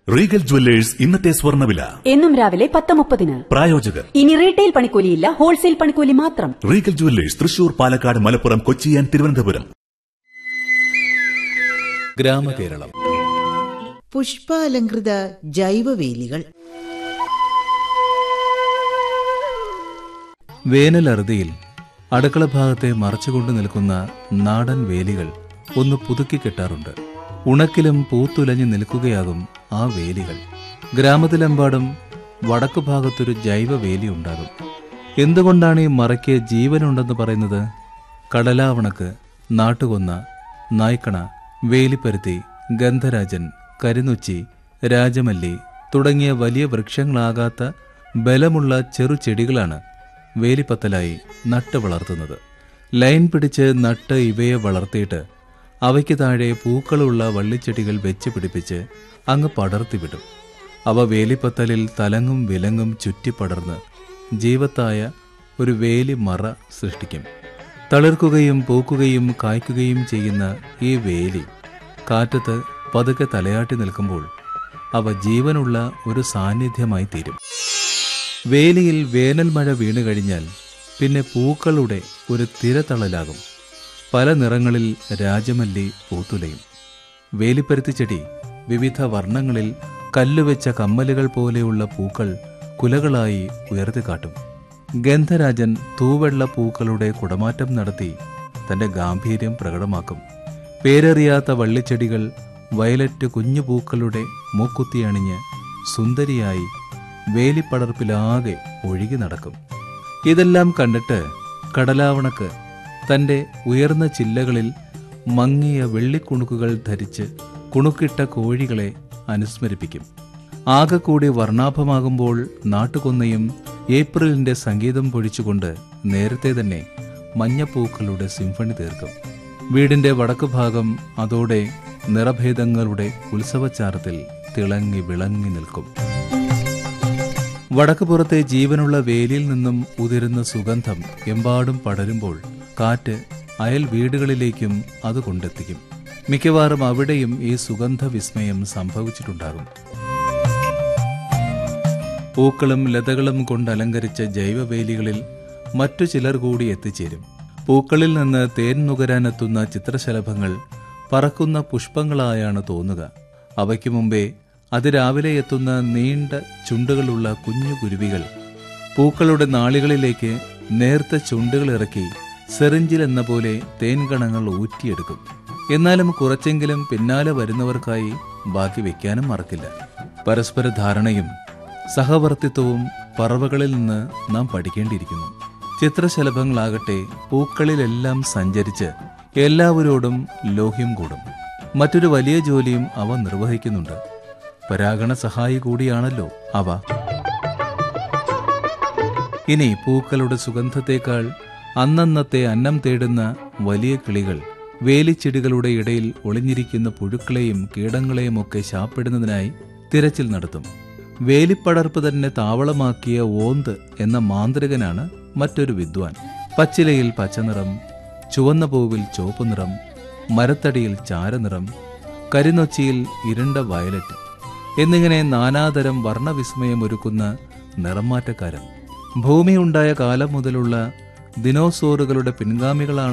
Regal jewellers ഇന്നത്തെ സ്വർണ്ണവില എന്നും രാവിലെ പത്ത് മുപ്പതിന് പ്രായോജകർ ഇനി റീറ്റെയിൽ പണിക്കൂലിയില്ല ഹോൾസെയിൽ പണിക്കൂലി മാത്രം Regal Jewellers Thrissur Palakkad Malappuram Kochi and Thiruvananthapuram ഗ്രാമകേരളം പുഷ്പാലങ്കൃത ജൈവവേലികൾ വേനലറുതിയിൽ അടുക്കള ഭാഗത്തെ മറച്ചുകൊണ്ട് നിൽക്കുന്ന നാടൻ വേലികൾ ഒന്ന് പുതുക്കി കെട്ടാറുണ്ട് ഉണക്കിലും പൂത്തുലഞ്ഞു നിൽക്കുകയാകും ആ വേലികൾ ഗ്രാമത്തിലെമ്പാടും വടക്കു ഭാഗത്തൊരു ജൈവ വേലി ഉണ്ടാകും എന്തുകൊണ്ടാണ് ഈ മറയ്ക്ക് ജീവനുണ്ടെന്ന് പറയുന്നത് കടലാവണക്ക് നാട്ടുകൊന്ന നായ്ക്കണ വേലിപ്പരുത്തി ഗന്ധരാജൻ കരിനുച്ചി രാജമല്ലി തുടങ്ങിയ വലിയ വൃക്ഷങ്ങളാകാത്ത ബലമുള്ള ചെറു ചെടികളാണ് വേലിപ്പത്തലായി നട്ട് വളർത്തുന്നത് ലൈൻ പിടിച്ച് നട്ട് ഇവയെ വളർത്തിയിട്ട് അവയ്ക്ക് താഴെ പൂക്കളുള്ള വള്ളിച്ചെടികൾ വെച്ച് പിടിപ്പിച്ച് അങ്ങ് പടർത്തിവിടും അവ വേലിപ്പത്തലിൽ തലങ്ങും വിലങ്ങും ചുറ്റിപ്പടർന്ന് ജീവത്തായ ഒരു വേലി മറ സൃഷ്ടിക്കും തളിർക്കുകയും പൂക്കുകയും കായ്ക്കുകയും ചെയ്യുന്ന ഈ വേലി കാറ്റത്ത് പതുക്കെ തലയാട്ടി നിൽക്കുമ്പോൾ അവ ജീവനുള്ള ഒരു സാന്നിധ്യമായി തീരും വേലിയിൽ വേനൽ മഴ വീണു കഴിഞ്ഞാൽ പിന്നെ പൂക്കളുടെ ഒരു തിരതളലാകും പല നിറങ്ങളിൽ രാജമല്ലി പൂത്തുലയും വേലിപ്പരുത്തി ചെടി വിവിധ വർണ്ണങ്ങളിൽ കല്ലുവെച്ച കമ്മലുകൾ പോലെയുള്ള പൂക്കൾ കുലകളായി ഉയർത്തിക്കാട്ടും ഗന്ധരാജൻ തൂവെള്ള പൂക്കളുടെ കുടമാറ്റം നടത്തി തന്റെ ഗാംഭീര്യം പ്രകടമാക്കും പേരറിയാത്ത വള്ളിച്ചെടികൾ വയലറ്റ് കുഞ്ഞു പൂക്കളുടെ മൂക്കുത്തിയണിഞ്ഞ് സുന്ദരിയായി വേലിപ്പടർപ്പിലാകെ ഒഴുകി നടക്കും ഇതെല്ലാം കണ്ടിട്ട് കടലാവണക്ക് തന്റെ ഉയർന്ന ചില്ലകളിൽ മങ്ങിയ വെള്ളിക്കുണുക്കുകൾ ധരിച്ച് കുണുക്കിട്ട കോഴികളെ അനുസ്മരിപ്പിക്കും ആകെ കൂടി വർണ്ണാഭമാകുമ്പോൾ നാട്ടുകൊന്നയും ഏപ്രിലിന്റെ സംഗീതം പൊഴിച്ചുകൊണ്ട് നേരത്തെ തന്നെ മഞ്ഞപ്പൂക്കളുടെ സിംഫണി തീർക്കും വീടിന്റെ വടക്കു ഭാഗം അതോടെ നിറഭേദങ്ങളുടെ ഉത്സവച്ചാരത്തിൽ തിളങ്ങി വിളങ്ങി നിൽക്കും വടക്കുപുറത്തെ ജീവനുള്ള വേലിയിൽ നിന്നും ഉതിരുന്ന സുഗന്ധം എമ്പാടും പടരുമ്പോൾ കാറ്റ് അയൽ വീടുകളിലേക്കും അത് കൊണ്ടെത്തിക്കും മിക്കവാറും അവിടെയും ഈ സുഗന്ധ വിസ്മയം സംഭവിച്ചിട്ടുണ്ടാകും പൂക്കളും ലതകളും കൊണ്ട് അലങ്കരിച്ച ജൈവവേലികളിൽ മറ്റു ചിലർ കൂടി എത്തിച്ചേരും പൂക്കളിൽ നിന്ന് തേൻ നുകരാനെത്തുന്ന ചിത്രശലഭങ്ങൾ പറക്കുന്ന പുഷ്പങ്ങളായാണ് തോന്നുക അവയ്ക്കു മുമ്പേ അതിരാവിലെ എത്തുന്ന നീണ്ട ചുണ്ടുകളുള്ള കുഞ്ഞു കുരുവികൾ പൂക്കളുടെ നാളികളിലേക്ക് നേർത്ത ചുണ്ടുകൾ ഇറക്കി സെറിഞ്ചിൽ എന്ന പോലെ തേൻകണങ്ങൾ ഊറ്റിയെടുക്കും എന്നാലും കുറച്ചെങ്കിലും പിന്നാലെ വരുന്നവർക്കായി ബാക്കി വെക്കാനും മറക്കില്ല പരസ്പര ധാരണയും സഹവർത്തിത്വവും പറവകളിൽ നിന്ന് നാം പഠിക്കേണ്ടിയിരിക്കുന്നു ചിത്രശലഭങ്ങളാകട്ടെ പൂക്കളിലെല്ലാം സഞ്ചരിച്ച് എല്ലാവരോടും ലോഹ്യം കൂടും മറ്റൊരു വലിയ ജോലിയും അവ നിർവഹിക്കുന്നുണ്ട് പരാഗണ സഹായി കൂടിയാണല്ലോ അവ ഇനി പൂക്കളുടെ സുഗന്ധത്തേക്കാൾ അന്നന്നത്തെ അന്നം തേടുന്ന വലിയ കിളികൾ വേലിച്ചെടികളുടെ ഇടയിൽ ഒളിഞ്ഞിരിക്കുന്ന പുഴുക്കളെയും കീടങ്ങളെയും ഒക്കെ ശാപ്പിടുന്നതിനായി തിരച്ചിൽ നടത്തും വേലിപ്പടർപ്പ് തന്നെ താവളമാക്കിയ ഓന്ത് എന്ന മാന്ത്രികനാണ് മറ്റൊരു വിദ്വാൻ പച്ചിലയിൽ പച്ചനിറം ചുവന്ന പൂവിൽ ചുവപ്പ് നിറം മരത്തടിയിൽ ചാരനിറം കരിനൊച്ചിയിൽ ഇരുണ്ട വയലറ്റ് എന്നിങ്ങനെ നാനാതരം വർണ്ണവിസ്മയം ഒരുക്കുന്ന നിറമാറ്റക്കാരൻ ഭൂമിയുണ്ടായ കാലം മുതലുള്ള ദിനോസോറുകളുടെ പിൻഗാമികളാണ്